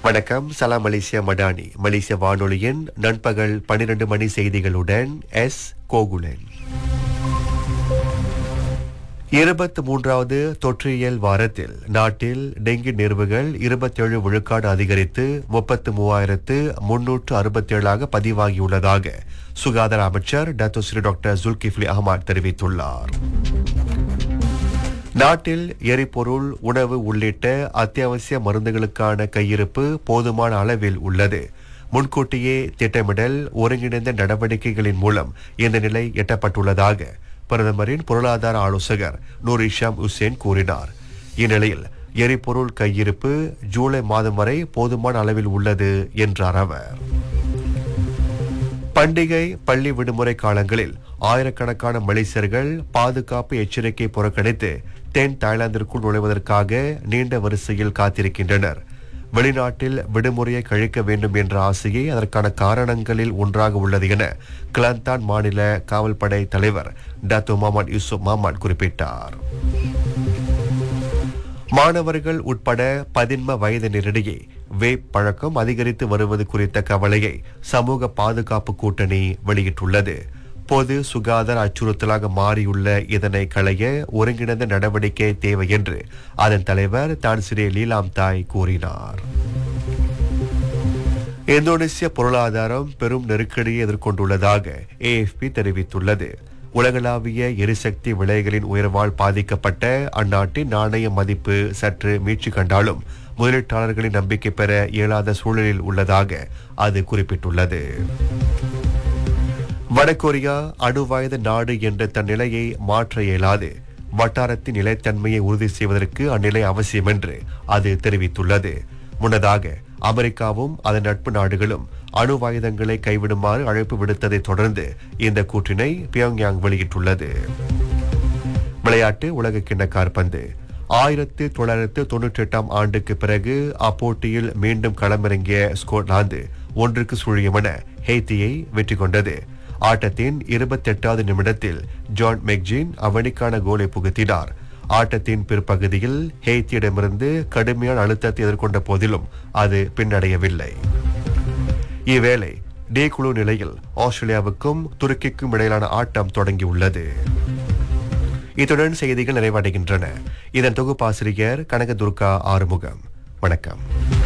வணக்கம் சலாம் மலேசியா மடானி மலேசிய வானொலியின் நண்பகல் 12 மணி செய்திகளுடன் எஸ் கோகுலன் இருபத்தி மூன்றாவது தொற்றியல் வாரத்தில் நாட்டில் டெங்கி நிறுவுகள் இருபத்தேழு விழுக்காடு அதிகரித்து முப்பத்து மூவாயிரத்து முன்னூற்று அறுபத்தேழாக பதிவாகியுள்ளதாக சுகாதார அமைச்சர் டத்தோஸ்ரீ டாக்டர் ஜுல்கிஃப்லி அகமது தெரிவித்துள்ளார் நாட்டில் எரிபொருள் உணவு உள்ளிட்ட அத்தியாவசிய மருந்துகளுக்கான கையிருப்பு போதுமான அளவில் உள்ளது முன்கூட்டியே திட்டமிடல் ஒருங்கிணைந்த நடவடிக்கைகளின் மூலம் இந்த நிலை எட்டப்பட்டுள்ளதாக பிரதமரின் பொருளாதார ஆலோசகர் நூர் இஷாம் உசேன் கூறினார் இந்நிலையில் எரிபொருள் கையிருப்பு ஜூலை மாதம் வரை போதுமான அளவில் உள்ளது என்றார் அவர் பண்டிகை பள்ளி விடுமுறை காலங்களில் ஆயிரக்கணக்கான மலேசியர்கள் பாதுகாப்பு எச்சரிக்கை புறக்கணித்து தென் தாய்லாந்திற்குள் நுழைவதற்காக நீண்ட வரிசையில் காத்திருக்கின்றனர் வெளிநாட்டில் விடுமுறையை கழிக்க வேண்டும் என்ற ஆசையே அதற்கான காரணங்களில் ஒன்றாக உள்ளது என கிளந்தான் மாநில காவல்படை தலைவர் டாத்து முகமது யூசுப் முகமது குறிப்பிட்டார் மாணவர்கள் உட்பட பதின்ம வயதினரிடையே வேப் பழக்கம் அதிகரித்து வருவது குறித்த கவலையை சமூக பாதுகாப்பு கூட்டணி வெளியிட்டுள்ளது பொது சுகாதார அச்சுறுத்தலாக மாறியுள்ள இதனை களைய ஒருங்கிணைந்த நடவடிக்கை தேவை என்று அதன் தலைவர் தான் ஸ்ரீ லீலாம் தாய் கூறினார் இந்தோனேசிய பொருளாதாரம் பெரும் நெருக்கடியை எதிர்கொண்டுள்ளதாக ஏஎஃப்பி தெரிவித்துள்ளது உலகளாவிய எரிசக்தி விலைகளின் உயர்வால் பாதிக்கப்பட்ட அந்நாட்டின் நாணய மதிப்பு சற்று மீட்சி கண்டாலும் முதலீட்டாளர்களின் நம்பிக்கை பெற இயலாத சூழலில் உள்ளதாக அது குறிப்பிட்டுள்ளது வடகொரியா அணுவாயுத நாடு என்ற தன் நிலையை மாற்ற இயலாது வட்டாரத்தின் நிலைத்தன்மையை உறுதி செய்வதற்கு அந்நிலை அவசியம் என்று அது தெரிவித்துள்ளது முன்னதாக அமெரிக்காவும் அதன் நட்பு நாடுகளும் அணுவாயுதங்களை கைவிடுமாறு அழைப்பு விடுத்ததை தொடர்ந்து இந்த கூற்றினை பியோங்யாங் வெளியிட்டுள்ளது விளையாட்டு உலக கிண்ண காற்பந்து ஆயிரத்து தொள்ளாயிரத்து தொன்னூற்றி எட்டாம் ஆண்டுக்கு பிறகு அப்போட்டியில் மீண்டும் களமிறங்கிய ஸ்கொட்லாந்து ஒன்றுக்கு சுழியமென ஹெய்த்தியை வெற்றி கொண்டது ஆட்டத்தின் இருபத்தெட்டாவது நிமிடத்தில் ஜான் மெக்ஜின் அவனிக்கான கோலை புகுத்தினார் ஆட்டத்தின் பிற்பகுதியில் ஹெய்த்தியிடமிருந்து கடுமையான அழுத்தத்தை எதிர்கொண்ட போதிலும் அது பின்னடையவில்லை இவ்வேளை டி குழு நிலையில் ஆஸ்திரேலியாவுக்கும் துருக்கிக்கும் இடையிலான ஆட்டம் தொடங்கியுள்ளது இத்துடன் செய்திகள் நிறைவடைகின்றன இதன் தொகுப்பாசிரியர் கனகதுர்கா ஆறுமுகம் வணக்கம்